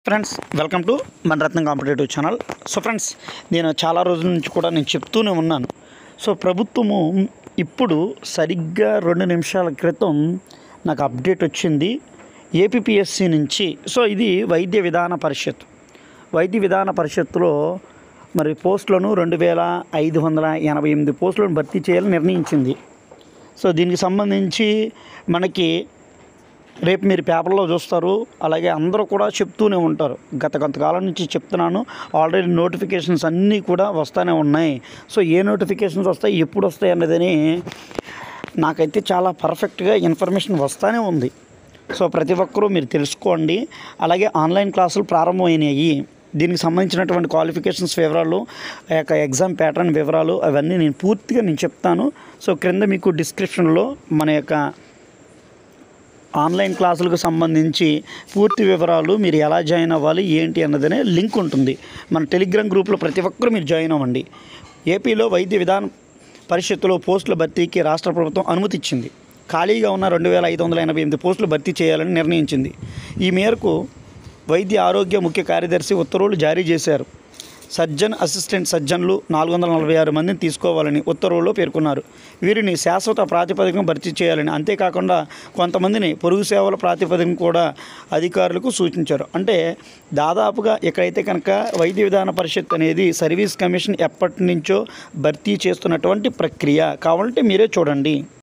friends welcome to మన Ratnam competitive channel so friends నేను చాలా రోజుల నుంచి కూడా నేను చెప్తూనే ఉన్నాను సో ప్రభుత్వము ఇప్పుడు సరిగ్గా రెండు నిమిషాల క్రితం నాకు అప్డేట్ వచ్చింది ఏపీఎస్సి నుంచి సో ఇది వైద్య విధాన పరిషత్ వైద్య విధాన పరిషత్తులో మరి పోస్టులను రెండు వేల ఐదు వందల ఎనభై ఎనిమిది పోస్టులను భర్తీ చేయాలని నిర్ణయించింది సో దీనికి సంబంధించి మనకి రేపు మీరు పేపర్లో చూస్తారు అలాగే అందరూ కూడా చెప్తూనే ఉంటారు గత కొంతకాలం నుంచి చెప్తున్నాను ఆల్రెడీ నోటిఫికేషన్స్ అన్నీ కూడా వస్తూనే ఉన్నాయి సో ఏ నోటిఫికేషన్స్ వస్తాయి ఎప్పుడు వస్తాయి అన్నదని నాకైతే చాలా పర్ఫెక్ట్గా ఇన్ఫర్మేషన్ వస్తూనే ఉంది సో ప్రతి ఒక్కరూ మీరు తెలుసుకోండి అలాగే ఆన్లైన్ క్లాసులు ప్రారంభమైనాయి దీనికి సంబంధించినటువంటి క్వాలిఫికేషన్స్ వివరాలు ఆ యొక్క ఎగ్జామ్ ప్యాటర్న్ వివరాలు అవన్నీ నేను పూర్తిగా నేను చెప్తాను సో క్రింద మీకు డిస్క్రిప్షన్లో మన యొక్క ఆన్లైన్ క్లాసులకు సంబంధించి పూర్తి వివరాలు మీరు ఎలా జాయిన్ అవ్వాలి ఏంటి అన్నదనే లింక్ ఉంటుంది మన టెలిగ్రామ్ గ్రూప్లో ప్రతి ఒక్కరూ మీరు జాయిన్ అవ్వండి ఏపీలో వైద్య విధాన పరిషత్తులో పోస్టుల భర్తీకి రాష్ట్ర ప్రభుత్వం అనుమతి ఇచ్చింది ఖాళీగా ఉన్న రెండు వేల ఐదు వందల ఎనభై ఎనిమిది పోస్టులు భర్తీ చేయాలని నిర్ణయించింది ఈ మేరకు వైద్య ఆరోగ్య ముఖ్య కార్యదర్శి ఉత్తర్వులు జారీ చేశారు సర్జన్ అసిస్టెంట్ సర్జన్లు నాలుగు వందల నలభై ఆరు మందిని తీసుకోవాలని ఉత్తర్వుల్లో పేర్కొన్నారు వీరిని శాశ్వత ప్రాతిపదికన భర్తీ చేయాలని అంతేకాకుండా కొంతమందిని పొరుగు సేవల ప్రాతిపదికన కూడా అధికారులకు సూచించారు అంటే దాదాపుగా ఎక్కడైతే కనుక వైద్య విధాన పరిషత్ అనేది సర్వీస్ కమిషన్ ఎప్పటి నుంచో భర్తీ చేస్తున్నటువంటి ప్రక్రియ కావాలంటే మీరే చూడండి